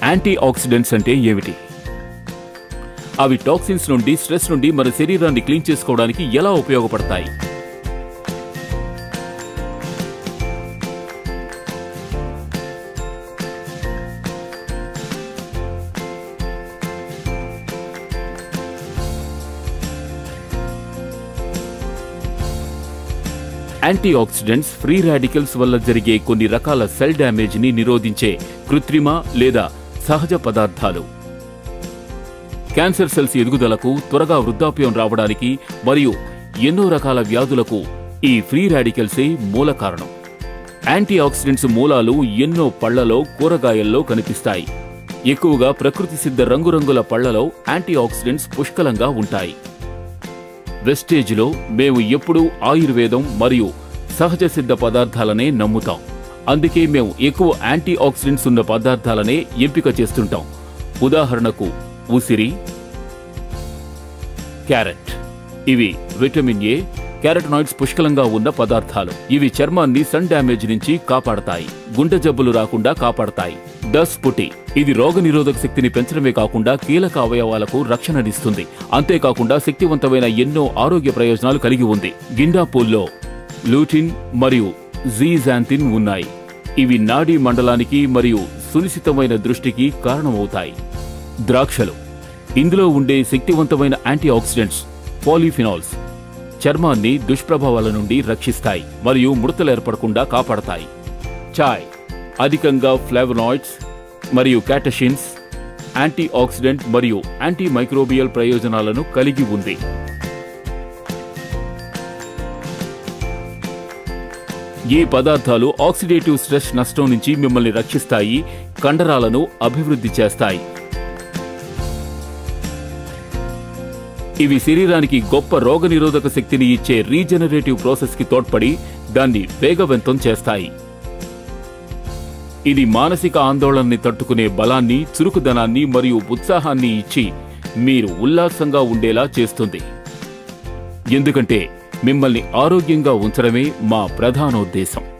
anti oxidants అంటే ఏమిటి అవి టాక్సిన్స్ నుండి స్ట్రెస్ నుండి మన శరీరాన్ని క్లీన్ చేసుకోవడానికి ఎలా ఉపయోగపడతాయి యాంటీ ఆక్సిడెంట్స్ ఫ్రీ రాడికల్స్ వల్ల జరిగే కొన్ని రకాల సెల్ డ్యామేజ్ ని నిరోధించే కృత్రిమ లేదా సహజ పదార్థాలు క్యాన్సర్ సెల్స్ ఎదుగుదలకు త్వరగా వృద్ధాప్యం రావడానికి మరియు ఎన్నో రకాల వ్యాధులకు ఈ ఫ్రీ రాడికల్సే మూల కారణం యాంటీ ఆక్సిడెంట్స్ మూలాలు ఎన్నో పళ్లలో కూరగాయల్లో కనిపిస్తాయి ఎక్కువగా ప్రకృతి సిద్ధ రంగురంగుల పళ్లలో యాంటీ ఆక్సిడెంట్స్ పుష్కలంగా ఉంటాయి వెస్టేజ్లో మేము ఎప్పుడూ ఆయుర్వేదం మరియు సహజ సిద్ధ పదార్థాలనే నమ్ముతాం అందుకే మేము ఎక్కువ యాంటీ ఆక్సిడెంట్స్ ఉన్న పదార్థాలనే ఎంపిక చేస్తుంటాం ఉదాహరణకు ఉసిరి క్యారెట్ ఇవి విటమిన్ ఏ క్యారటనాయిడ్స్ పుష్కలంగా ఉన్న పదార్థాలు ఇవి చర్మాన్ని సన్ డ్యామేజ్ నుంచి కాపాడతాయి గుండె జబ్బులు రాకుండా కాపాడతాయి డస్ పుటి ఇది రోగనిరోధక శక్తిని పెంచడమే కాకుండా కీలక అవయవాలకు రక్షణనిస్తుంది అంతేకాకుండా శక్తివంతమైన ఎన్నో ఆరోగ్య ప్రయోజనాలు కలిగి ఉంది గిండాపూల్లో లూటిన్ మరియు జీజాంతిన్ ఉన్నాయి ఇవి నాడీ మండలానికి మరియు సునిశితమైన దృష్టికి కారణమవుతాయి ద్రాక్షలు ఇందులో ఉండే శక్తివంతమైన యాంటీ ఆక్సిడెంట్స్ పాలిఫినాల్స్ చర్మాన్ని దుష్ప్రభావాల నుండి రక్షిస్తాయి మరియు ముడతలు ఏర్పడకుండా కాపాడతాయి చాయ్ అధికంగా ఫ్లావనాయిడ్స్ మరియు క్యాటషిన్స్ యాంటీ ఆక్సిడెంట్ మరియు యాంటీ మైక్రోబియల్ ప్రయోజనాలను కలిగి ఉంది ఈ పదార్థాలు ఆక్సిడేటివ్ స్ట్రెస్ నష్టం నుంచి మిమ్మల్ని రక్షిస్తాయి కండరాలను అభివృద్ధి చేస్తాయి ఇవి శరీరానికి గొప్ప రోగనిరోధక శక్తిని ఇచ్చే రీజనరేటివ్ ప్రాసెస్ కి తోడ్పడి దాన్ని వేగవంతం చేస్తాయి ఇది మానసిక ఆందోళనని తట్టుకునే బలాన్ని చురుకుదనాన్ని మరియు ఉత్సాహాన్ని ఇచ్చి మీరు ఉల్లాసంగా ఉండేలా చేస్తుంది ఎందుకంటే మిమ్మల్ని ఆరోగ్యంగా ఉంచడమే మా ప్రధానోద్దేశం